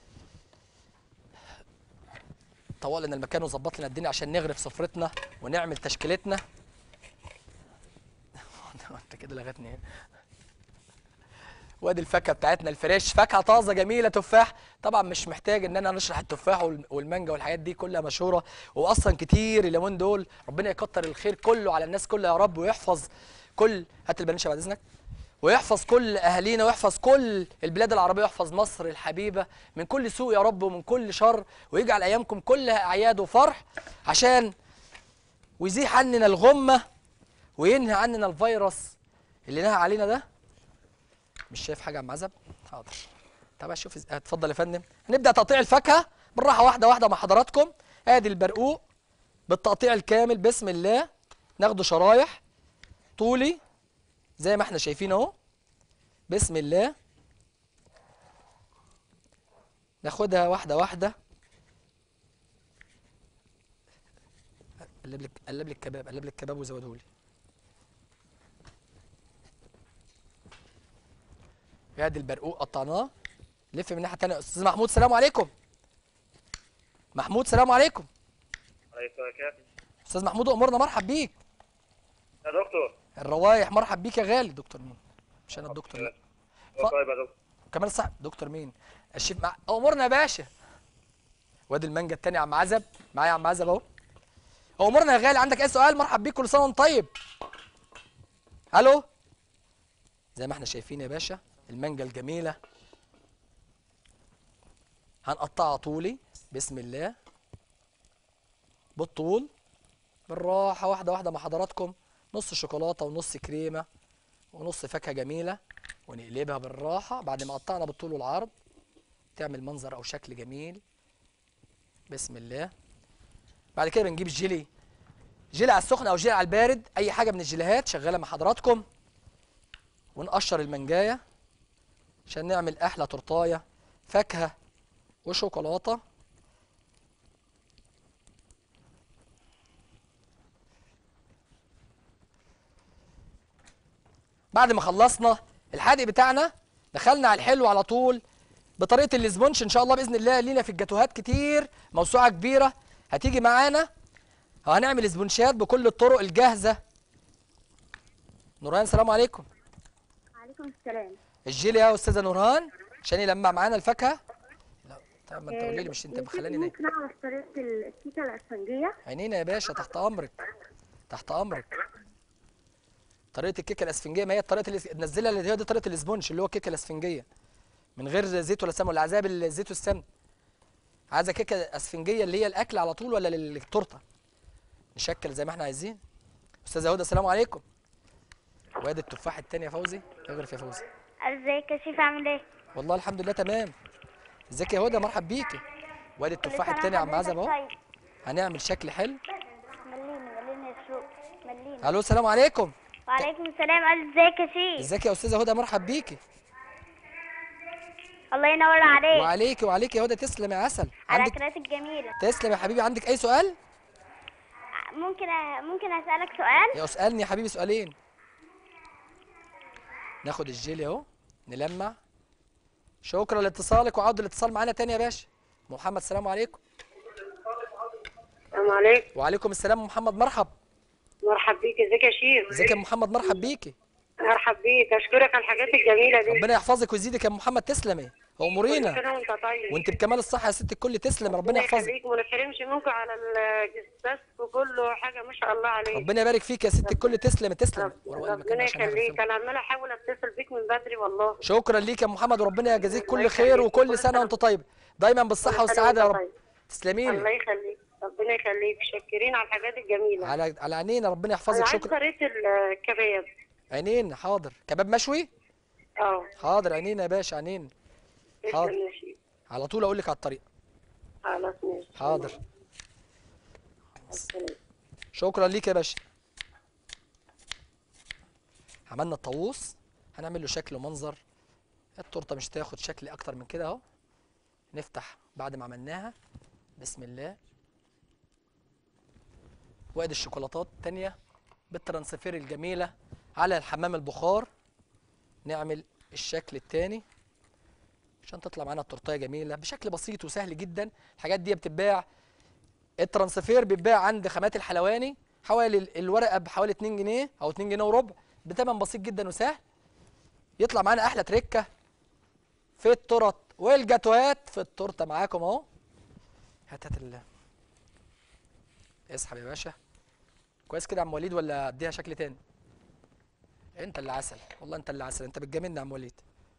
طوق لنا المكان وظبط لنا الدنيا عشان نغرف سفرتنا ونعمل تشكيلتنا انت كده لغتني وادي الفاكهه بتاعتنا الفريش فاكهه طازه جميله تفاح طبعا مش محتاج ان انا نشرح التفاح وال- والمانجا والحاجات دي كلها مشهوره واصلا كتير اليومين دول ربنا يكتر الخير كله على الناس كلها يا رب ويحفظ كل هات البنشه بعد اذنك ويحفظ كل اهالينا ويحفظ كل البلاد العربيه ويحفظ مصر الحبيبه من كل سوء يا رب ومن كل شر ويجعل ايامكم كلها اعياد وفرح عشان ويزيح عننا الغمه وينهي عننا الفيروس اللي نهى علينا ده مش شايف حاجه يا عم عزب حاضر طب اشوف إز- اتفضل يا فندم هنبدا تقطيع الفاكهه بالراحه واحده واحده مع حضراتكم ادي البرقوق بالتقطيع الكامل بسم الله ناخده شرايح طولي زي ما احنا شايفين اهو بسم الله ناخدها واحده واحده قلب لك قلب لك كباب قلب لك كباب وزوده لي ادي البرقوق قطعناه لف من الناحيه الثانيه استاذ محمود سلام عليكم محمود سلام عليكم عليكم السلام استاذ محمود امورنا مرحب بيك يا دكتور الروايح مرحب بيك يا غالي دكتور مين مش انا الدكتور لا ف- طيب يا دكتور كمان صح دكتور مين الشيف مع امورنا يا باشا وادي المانجا التاني يا عم عزب معايا يا عم عزب اهو امورنا يا غالي عندك اي سؤال مرحب بيك كل سنه وانت طيب الو زي ما احنا شايفين يا باشا المانجا الجميله هنقطعها طولي بسم الله بالطول بالراحه واحده واحده مع حضراتكم نص شوكولاته ونص كريمه ونص فاكهه جميله ونقلبها بالراحه بعد ما قطعنا بالطول والعرض تعمل منظر او شكل جميل بسم الله بعد كده بنجيب الجيلي جيلي على السخن او جيلي على البارد اي حاجه من الجيليهات شغاله مع حضراتكم ونقشر المنجايه عشان نعمل احلى تورتايه فاكهه وشوكولاته بعد ما خلصنا الحادق بتاعنا دخلنا على الحلو على طول بطريقه الاسبونش ان شاء الله باذن الله لينا في الجاتوهات كتير موسوعه كبيره هتيجي معانا وهنعمل اسبونشات بكل الطرق الجاهزه نوران السلام عليكم عليكم السلام الجيلي يا استاذه نوران عشان يلمع معانا الفاكهه لا طب ما انت قولي لي مش انت مخلاني نايم ممكن اعرف طريقه الكيكه الاسفنجيه عينينا يا باشا تحت امرك تحت امرك طريقه الكيكه الاسفنجيه ما هي الطريقه اللي نزلها اللي هي دي طريقه الاسبونش اللي هو الكيكه الاسفنجيه من غير زيت ولا سمن ولا عذاب الزيت والسمن عايزه كيكه اسفنجيه اللي هي الاكل على طول ولا للتورته نشكل زي ما احنا عايزين استاذه هدى السلام عليكم وادي التفاح التاني يا فوزي اغرف يا فوزي ازيك يا شيف عامل ايه والله الحمد لله تمام ازيك يا هدى مرحب بيكي وادي التفاح التاني يا عم عزب اهو هنعمل شكل حلو مليني مليني يا شروق مليني الو السلام عليكم وعليكم السلام ازيك يا شيف ازيك يا استاذه هدى مرحب بيكي الله ينور عليك وعليكي وعليكي يا هدى تسلم يا عسل على عندك الاكلات الجميله تسلم يا حبيبي عندك اي سؤال ممكن أ... ممكن اسالك سؤال يا اسالني يا حبيبي سؤالين ناخد الجيلي اهو نلمع شكرا لاتصالك وعود الاتصال معانا تاني يا باشا محمد السلام عليكم السلام عليكم وعليكم السلام محمد مرحب مرحب بيك ازيك يا شيف ازيك يا محمد مرحب بيكي مرحب بيك اشكرك على الحاجات الجميله دي ربنا يحفظك ويزيدك يا محمد تسلمي كل امورينا سنه وانت طيب وانت بكمال الصحه يا ست الكل تسلم ربنا يحفظك يخليك وما نحرمش منكم على الجساس وكله حاجه ما شاء الله عليك ربنا يبارك فيك يا ست الكل تسلم تسلم وروق المكان ربنا عشان نعرف يخليك نسوي. انا عماله احاول اتصل بيك من بدري والله شكرا ليك يا محمد وربنا يجازيك الله كل خير يخليك. وكل كل سنه سنة وانت طيب دايما بالصحه كل سنة والسعاده يا وأنت رب طيب. تسلمي الله لي يخليك ربنا يخليك شاكرين على الحاجات الجميله على على عينينا ربنا انا يحفظك عايز شكرا طريقه الكباب عينين حاضر كباب مشوي اه حاضر عينينا يا باشا عينين حاضر. تسلم يا شيخ على طول اقول لك على الطريقه خلاص ماشي حاضر السلام. شكرا ليك يا باشا عملنا الطاووس هنعمل له شكل ومنظر التورته مش تاخد شكل اكتر من كده اهو نفتح بعد ما عملناها بسم الله وادي الشوكولاتات التانية بالترانسفير الجميلة على الحمام البخار نعمل الشكل التاني عشان تطلع معانا التورتايه جميلة بشكل بسيط وسهل جدا الحاجات دي بتتباع الترانسفير بيتباع عند خامات الحلواني حوالي ال- الورقه بحوالي 2 جنيه او 2 جنيه وربع بتمن بسيط جدا وسهل يطلع معانا احلى تركه في التورت والجاتوهات في التورته معاكم اهو هات هات ال اسحب يا باشا كويس كده يا عم وليد ولا اديها شكل تاني انت اللي عسل والله انت اللي عسل انت بتجاملني يا عم وليد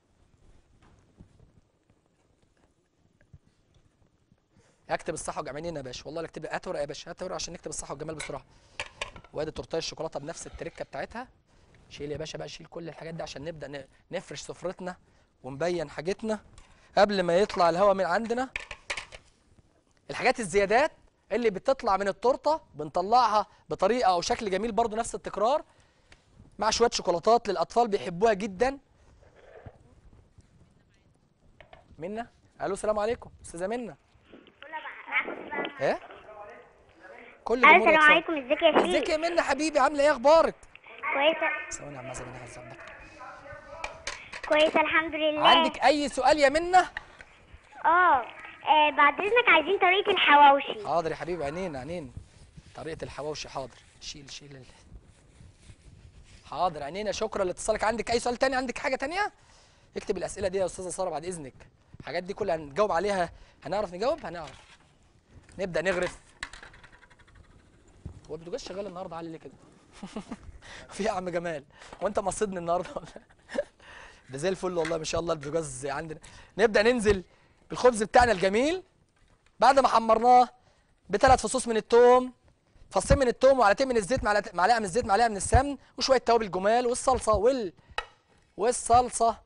اكتب الصحه وجمالين يا باشا والله لا اكتب هات ورقه يا باشا هات ورقه عشان نكتب الصحه والجمال بسرعه وادي تورتيه الشوكولاته بنفس التركه بتاعتها شيل يا باشا بقى شيل كل الحاجات دي عشان نبدا ن- نفرش سفرتنا ونبين حاجتنا قبل ما يطلع الهواء من عندنا الحاجات الزيادات اللي بتطلع من التورته بنطلعها بطريقه او شكل جميل برضو نفس التكرار مع شويه شوكولاتات للاطفال بيحبوها جدا منا الو السلام عليكم استاذه منا ايه كل الو جمهور السلام الأطفال. عليكم ازيك يا ازيك شيف يا منى حبيبي عامله ايه اخبارك كويسه ثواني يا عم زمان هظبط كويسه الحمد لله عندك اي سؤال يا منى اه آه، بعد اذنك عايزين طريقه الحواوشي حاضر يا حبيبي عينين عينين طريقه الحواوشي حاضر شيل شيل ال... حاضر عينينا شكرا لاتصالك عندك اي سؤال تاني عندك حاجه تانية اكتب الاسئله دي يا استاذه ساره بعد اذنك الحاجات دي كلها هنجاوب عليها هنعرف نجاوب هنعرف نبدا نغرف هو البوتاجاز شغال النهارده علي ليه كده في إيه يا عم جمال هو انت مصدني النهارده ولا ده زي الفل والله ما شاء الله البوتاجاز عندنا نبدا ننزل بالخبز بتاعنا الجميل بعد ما حمرناه بثلاث فصوص من الثوم فصين من الثوم ومعلقتين من الزيت معلقه معلقه من الزيت معلقه من السمن وشويه توابل جمال والصلصه وال والصلصه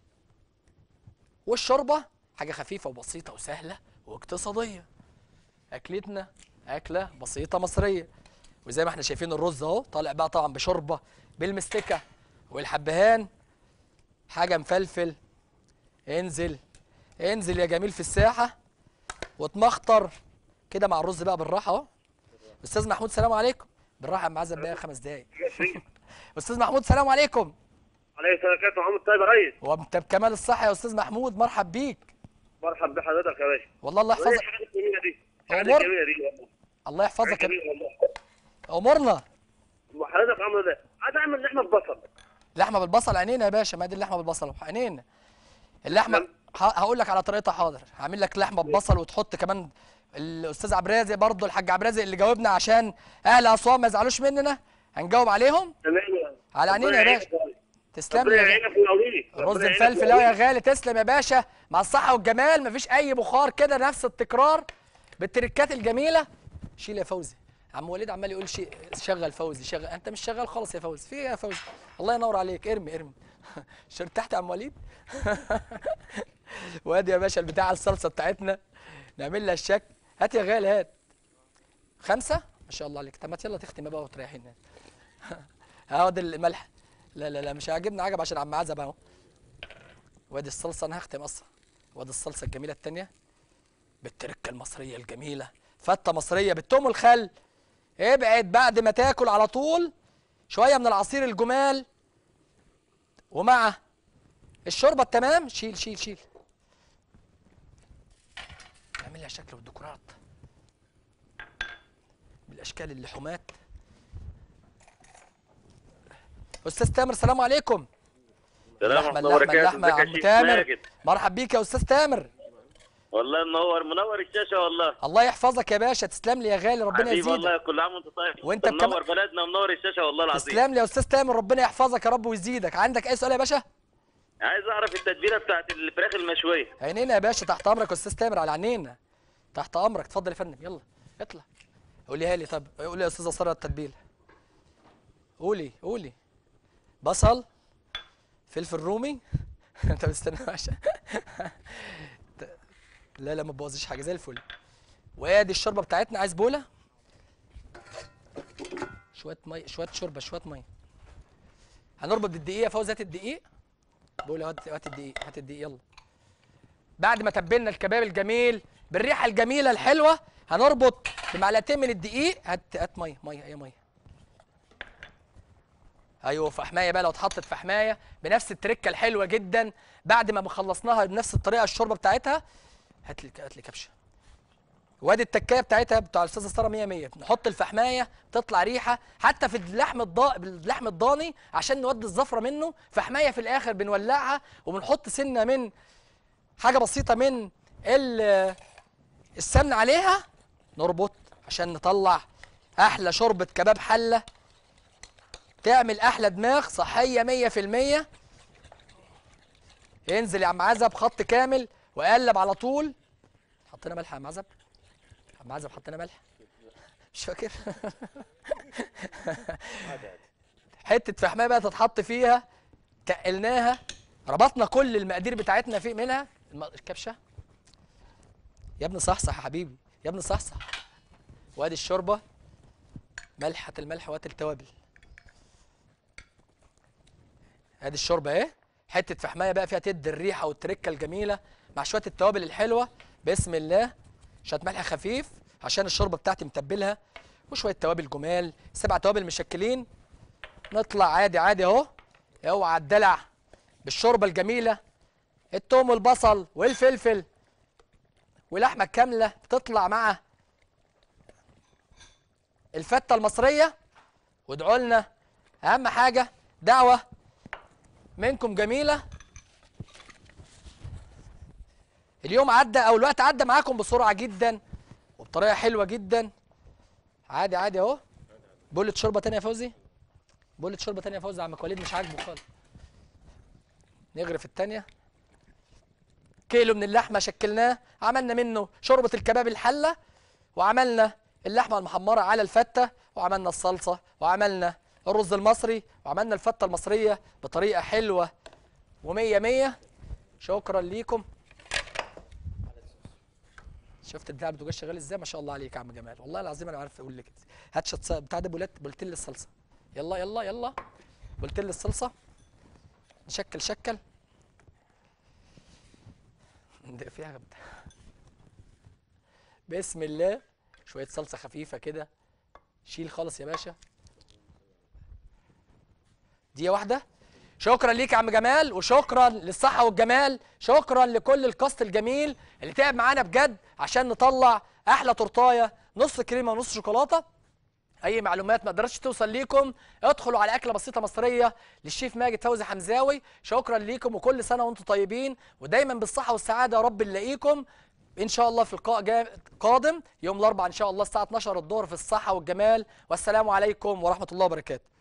والشوربه حاجه خفيفه وبسيطه وسهله واقتصاديه اكلتنا اكله بسيطه مصريه وزي ما احنا شايفين الرز اهو طالع بقى طبعا بشوربه بالمستكه والحبهان حاجه مفلفل انزل انزل يا جميل في الساحه واتمخطر كده مع الرز بقى بالراحه اهو استاذ محمود سلام عليكم بالراحه يا عم عزب بقى خمس دقايق استاذ محمود سلام عليكم عليه السلام عليكم محمد طيب يا ريس وانت بكمال الصحه يا استاذ محمود مرحب بيك مرحب بحضرتك يا باشا والله الله وايه يحفظك الحاجات الجميله دي الحاجات أمور. الجميله دي والله الله يحفظك حاجات يا- جميله والله امورنا وحضرتك عامله ده عايز اعمل لحمه ببصل لحمه بالبصل عينينا يا باشا ما دي اللحمه بالبصل عينينا اللحمه ه- هقول لك على طريقتها حاضر هعمل لك لحمه ببصل وتحط كمان الاستاذ عبد الرازق برضه الحاج عبد الرازق اللي جاوبنا عشان اهل اسوان ما يزعلوش مننا هنجاوب عليهم تمام على عينينا يا باشا تسلم لي ربنا يا غالي يعينك ويقويك الرز ربنا يعينك مفلفل أوي يا ويقويك. غالي تسلم يا باشا مع الصحه والجمال مفيش اي بخار كده نفس التكرار بالتركات الجميله شيل يا فوزي عم وليد عمال يقول شيء شغل فوزي شغل انت مش شغال خالص يا فوزي في ايه يا فوزي الله ينور عليك ارمي ارمي شر تحت يا عم وليد وادي يا باشا البتاع الصلصه بتاعتنا نعمل لها الشك هات يا غالي هات خمسه ما شاء الله عليك طب ما يلا تختم بقى وتريحينا اهو ده الملح لا لا لا مش هيعجبني عجب عشان عم عزب اهو وادي الصلصه انا هختم اصلا وادي الصلصه الجميله التانيه بالتركه المصريه الجميله فته مصريه بالثوم والخل ابعد بعد ما تاكل على طول شويه من العصير الجمال ومع الشوربه التمام شيل شيل شيل اعمل لها شكل والديكورات بالاشكال اللحومات استاذ تامر السلام عليكم سلام اللحمه ورحمة الله اللحمه وبركاته اللحمه يا ازيك يا عم شيخ تامر ماجد مرحب بيك يا استاذ تامر والله منور منور الشاشة والله الله يحفظك يا باشا تسلم لي يا غالي ربنا حبيبي يزيدك والله كل عام وانت طيب وانت منور كمان- بلدنا ومنور الشاشة والله العظيم تسلم لي يا استاذ تامر ربنا يحفظك يا رب ويزيدك عندك اي سؤال يا باشا عايز اعرف التتبيلة بتاعت الفراخ المشوية عينينا يا باشا تحت امرك يا استاذ تامر على عينينا تحت امرك اتفضل يا فندم يلا اطلع قوليها لي طب قولي يا استاذه ساره التتبيله قولي قولي بصل فلفل رومي انت مستني عشان لا لا ما تبوظيش حاجه زي الفل وادي الشوربه بتاعتنا عايز بوله شويه ميه شويه شوربه شويه ميه هنربط بالدقيق يا فوز هات الدقيق بوله هات هات الدقيق هات الدقيق يلا بعد ما تبلنا الكباب الجميل بالريحه الجميله الحلوه هنربط بمعلقتين من الدقيق هات هات ميه ميه اي ميه ايوه فحمايه بقى لو اتحطت في حمايه بنفس التركه الحلوه جدا بعد ما خلصناها بنفس الطريقه الشوربه بتاعتها هات لي هات لي كبشه وادي التكايه بتاعتها بتاع الاستاذه ساره 100 100 نحط الفحمايه تطلع ريحه حتى في اللحم الضا اللحم الضاني عشان نودي الزفره منه فحمايه في الاخر بنولعها وبنحط سنه من حاجه بسيطه من ال- السمن عليها نربط عشان نطلع احلى شوربه كباب حله تعمل احلى دماغ صحيه 100% ينزل يا عم عزب خط كامل وقلب على طول حطينا ملح يا عم عزب عم عزب حطينا ملح مش فاكر حته فحمايه بقى تتحط فيها تقلناها ربطنا كل المقادير بتاعتنا في منها الم- الكبشه يا ابني صحصح يا حبيبي يا ابني صحصح وادي الشوربه ملح هات الملح وهات التوابل ادي الشوربه اهي حته فحمايه بقى فيها تدي الريحه والتركه الجميله مع شويه التوابل الحلوه بسم الله شويه ملح خفيف عشان الشوربه بتاعتي متبلها وشويه توابل جمال سبع توابل مشكلين نطلع عادي عادي اهو اوعى الدلع بالشوربه الجميله التوم والبصل والفلفل ولحمه كامله بتطلع مع الفته المصريه وادعوا لنا اهم حاجه دعوه منكم جميله اليوم عدى او الوقت عدى معاكم بسرعه جدا وبطريقه حلوه جدا عادي عادي اهو بولة شوربه تانية يا فوزي بولة شوربه تانية يا فوزي عمك وليد مش عاجبه خالص نغرف التانية كيلو من اللحمه شكلناه عملنا منه شوربه الكباب الحله وعملنا اللحمه المحمره على الفته وعملنا الصلصه وعملنا الرز المصري وعملنا الفته المصريه بطريقه حلوه ومية مية شكرا ليكم شفت بتاع البوتاجاز شغال ازاي ما شاء الله عليك يا عم جمال والله العظيم انا عارف اقول لك إزاي. هات شط بتاع ده بولت بولتين الصلصه يلا يلا يلا بولتين الصلصه نشكل شكل ده فيها غبدة. بسم الله شويه صلصه خفيفه كده شيل خالص يا باشا دي واحده شكرا ليك يا عم جمال وشكرا للصحه والجمال شكرا لكل الكاست الجميل اللي تعب معانا بجد عشان نطلع احلى تورتايه نص كريمه ونص شوكولاته اي معلومات ما قدرتش توصل ليكم ادخلوا على اكله بسيطه مصريه للشيف ماجد فوزي حمزاوي شكرا ليكم وكل سنه وانتم طيبين ودايما بالصحه والسعاده يا رب نلاقيكم ان شاء الله في لقاء جا- قادم يوم الاربعاء ان شاء الله الساعه 12 الظهر في الصحه والجمال والسلام عليكم ورحمه الله وبركاته